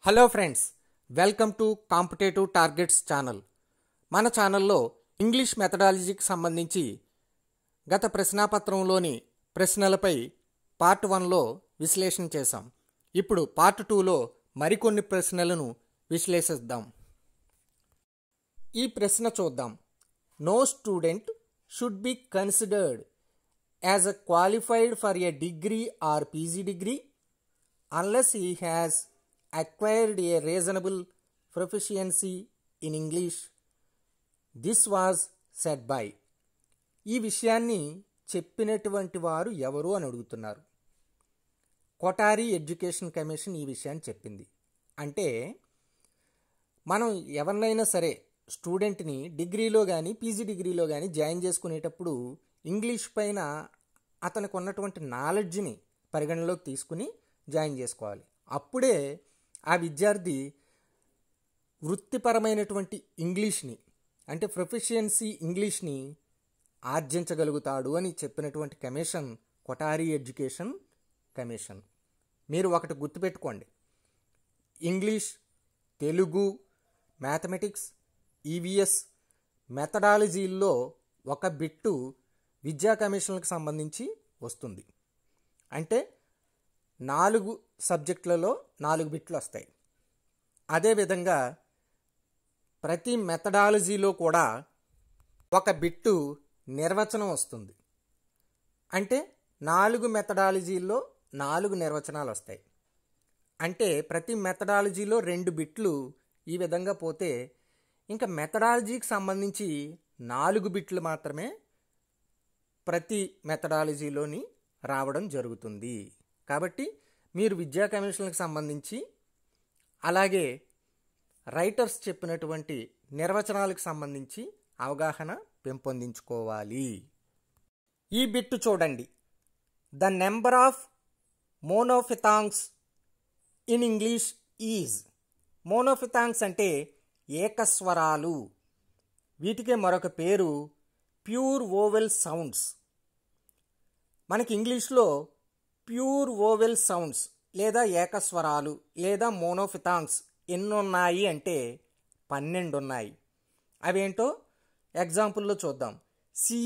Hello friends welcome to competitive targets channel మన ఛానల్లో English మెథడాలజీకి సంబంధించి గత ప్రశ్నాపత్రంలోని ప్రశ్నలపై పార్ట్ వన్లో విశ్లేషణ చేశాం ఇప్పుడు పార్ట్ టూలో మరికొన్ని ప్రశ్నలను విశ్లేషిద్దాం ఈ ప్రశ్న చూద్దాం no student should be considered as a qualified for a degree or PG degree unless he has acquired a reasonable proficiency in English. This was said by ఈ విషయాన్ని చెప్పినటువంటి వారు ఎవరు అని అడుగుతున్నారు కొటారి ఎడ్యుకేషన్ కమిషన్ ఈ విషయాన్ని చెప్పింది అంటే మనం ఎవరినైనా సరే స్టూడెంట్ని డిగ్రీలో కానీ పీజీ డిగ్రీలో కానీ జాయిన్ చేసుకునేటప్పుడు ఇంగ్లీష్ పైన అతనికి ఉన్నటువంటి నాలెడ్జ్ని పరిగణలోకి తీసుకుని జాయిన్ చేసుకోవాలి అప్పుడే ఆ విద్యార్థి వృత్తిపరమైనటువంటి ఇంగ్లీష్ని అంటే ప్రొఫిషియన్సీ ఇంగ్లీష్ని ఆర్జించగలుగుతాడు అని చెప్పినటువంటి కమిషన్ కొటారి ఎడ్యుకేషన్ కమిషన్ మీరు ఒకటి గుర్తుపెట్టుకోండి ఇంగ్లీష్ తెలుగు మ్యాథమెటిక్స్ ఈవీఎస్ మెథడాలజీల్లో ఒక బిట్టు విద్యా కమిషన్లకు సంబంధించి వస్తుంది అంటే నాలుగు సబ్జెక్టులలో నాలుగు బిట్లు వస్తాయి అదేవిధంగా ప్రతి మెథడాలజీలో కూడా ఒక బిట్టు నిర్వచనం వస్తుంది అంటే నాలుగు మెథడాలజీల్లో నాలుగు నిర్వచనాలు వస్తాయి అంటే ప్రతి మెథడాలజీలో రెండు బిట్లు ఈ విధంగా పోతే ఇంకా మెథడాలజీకి సంబంధించి నాలుగు బిట్లు మాత్రమే ప్రతి మెథడాలజీలోని రావడం జరుగుతుంది కాబట్టి మీరు విద్యా కమిషన్లకు సంబంధించి అలాగే రైటర్స్ చెప్పినటువంటి నిర్వచనాలకు సంబంధించి అవగాహన పెంపొందించుకోవాలి ఈ బిట్టు చూడండి the number of monophthongs in English is monophthongs అంటే ఏకస్వరాలు వీటికే మరొక పేరు ప్యూర్ ఓవెల్ సౌండ్స్ మనకి ఇంగ్లీష్లో ప్యూర్ ఓవెల్ సౌండ్స్ లేదా ఏకస్వరాలు లేదా మోనోఫిథాంగ్స్ ఎన్నున్నాయి అంటే పన్నెండు ఉన్నాయి అవేంటో ఎగ్జాంపుల్లో చూద్దాం సి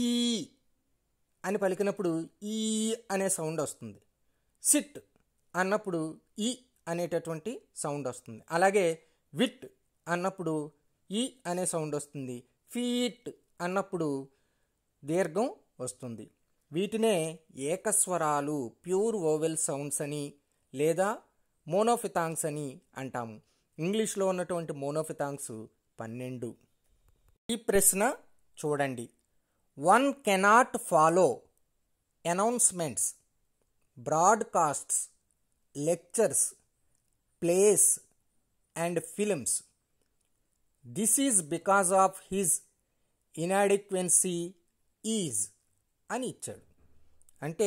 అని పలికినప్పుడు ఈ అనే సౌండ్ వస్తుంది సిట్ అన్నప్పుడు ఈ అనేటటువంటి సౌండ్ వస్తుంది అలాగే విట్ అన్నప్పుడు ఈ అనే సౌండ్ వస్తుంది ఫీట్ అన్నప్పుడు దీర్ఘం వస్తుంది వీటినే ఏకస్వరాలు ప్యూర్ ఓవెల్ సౌండ్స్ అని లేదా మోనోఫిథాంగ్స్ అని అంటాము ఇంగ్లీష్లో ఉన్నటువంటి మోనోఫిథాంగ్స్ పన్నెండు ఈ ప్రశ్న చూడండి one cannot follow announcements broadcasts lectures plays and films this is because of his inadequacy is అని ఇచ్చాడు అంటే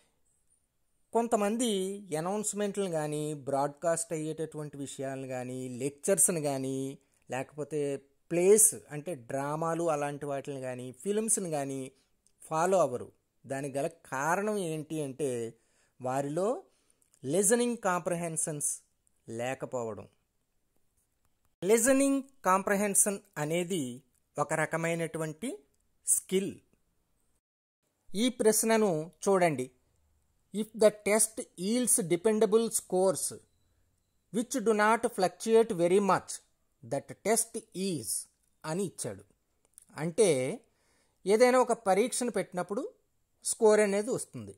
కొంతమంది అనౌన్స్మెంట్లు కానీ బ్రాడ్కాస్ట్ అయ్యేటటువంటి విషయాలను కానీ లెక్చర్స్ని కానీ లేకపోతే ప్లేస్ అంటే డ్రామాలు అలాంటి వాటిని కానీ ఫిల్మ్స్ని కానీ ఫాలో అవ్వరు దానికి గల కారణం ఏంటి అంటే వారిలో లిజనింగ్ కాంప్రహెన్షన్స్ లేకపోవడం లిజనింగ్ కాంప్రహెన్షన్ అనేది ఒక రకమైనటువంటి స్కిల్ ఈ ప్రశ్నను చూడండి if the test yields dependable scores which do not fluctuate very much that test is అని ఇచ్చాడు అంటే ఏదైనా ఒక పరీక్షను పెట్టినప్పుడు స్కోర్ అనేది వస్తుంది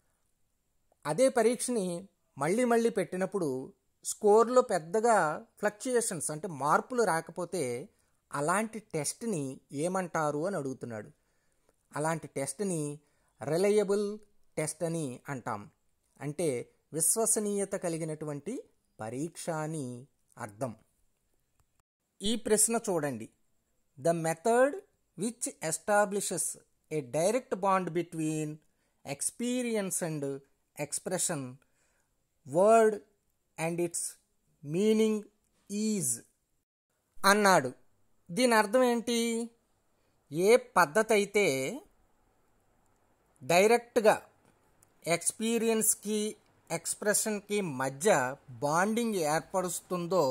అదే పరీక్షని మళ్ళీ మళ్ళీ పెట్టినప్పుడు స్కోర్లో పెద్దగా ఫ్లక్చుయేషన్స్ అంటే మార్పులు రాకపోతే అలాంటి టెస్ట్ని ఏమంటారు అని అడుగుతున్నాడు అలాంటి టెస్ట్ని రిలయబుల్ టెస్ట్ అని అంటాం అంటే విశ్వసనీయత కలిగినటువంటి పరీక్ష అని అర్థం ఈ ప్రశ్న చూడండి the method which establishes a direct bond between experience and expression word and its meaning is అన్నాడు దీని అర్థం ఏంటి ఏ పద్ధతి అయితే డైరెక్ట్గా ఎక్స్పీరియన్స్కి ఎక్స్ప్రెషన్కి మధ్య బాండింగ్ ఏర్పరుస్తుందో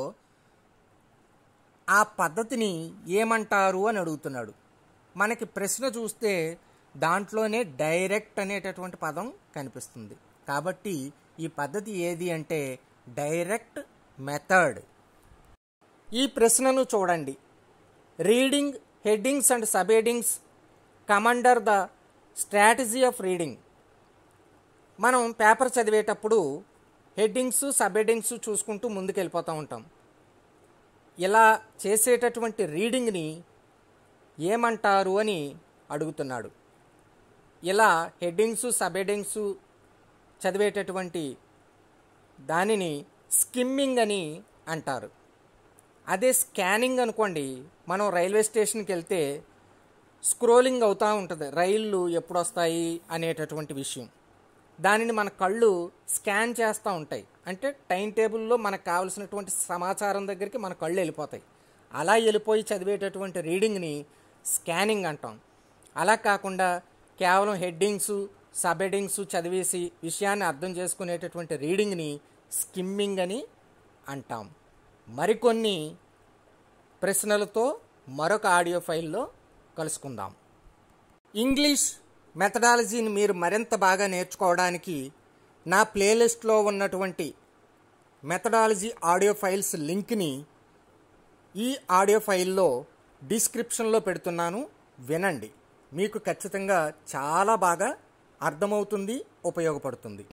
ఆ పద్ధతిని ఏమంటారు అని అడుగుతున్నాడు మనకి ప్రశ్న చూస్తే దాంట్లోనే డైరెక్ట్ అనేటటువంటి పదం కనిపిస్తుంది కాబట్టి ఈ పద్ధతి ఏది అంటే డైరెక్ట్ మెథడ్ ఈ ప్రశ్నను చూడండి reading headings and sub headings commander the strategy of reading మనం పేపర్ చదివేటప్పుడు హెడ్డింగ్స్ సబ్ హెడ్డింగ్స్ చూసుకుంటూ ముందుకు వెళ్ళిపోతూ ఉంటాం ఇలా చేసేటటువంటి రీడింగ్ని ఏమంటారు అని అడుగుతున్నాడు ఇలా హెడ్డింగ్స్ సబ్ హెడ్డింగ్స్ చదివేటటువంటి దానిని స్కిమ్మింగ్ అని అంటారు అదే స్కానింగ్ అనుకోండి మనం రైల్వే స్టేషన్కి వెళ్తే స్క్రోలింగ్ అవుతూ ఉంటుంది రైళ్ళు ఎప్పుడు వస్తాయి అనేటటువంటి విషయం దానిని మన కళ్ళు స్కాన్ చేస్తూ ఉంటాయి అంటే టైం టేబుల్లో మనకు కావలసినటువంటి సమాచారం దగ్గరికి మన కళ్ళు వెళ్ళిపోతాయి అలా వెళ్ళిపోయి చదివేటటువంటి రీడింగ్ని స్కానింగ్ అంటాం అలా కాకుండా కేవలం హెడ్డింగ్స్ సబ్ హెడ్డింగ్స్ చదివేసి విషయాన్ని అర్థం చేసుకునేటటువంటి రీడింగ్ని స్కిమ్మింగ్ అని అంటాం మరికొన్ని ప్రశ్నలతో మరొక ఆడియో ఫైల్లో కలుసుకుందాం ఇంగ్లీష్ మెథడాలజీని మీరు మరింత బాగా నేర్చుకోవడానికి నా ప్లేలిస్ట్లో ఉన్నటువంటి మెథడాలజీ ఆడియో ఫైల్స్ లింక్ని ఈ ఆడియో ఫైల్లో డిస్క్రిప్షన్లో పెడుతున్నాను వినండి మీకు ఖచ్చితంగా చాలా బాగా అర్థమవుతుంది ఉపయోగపడుతుంది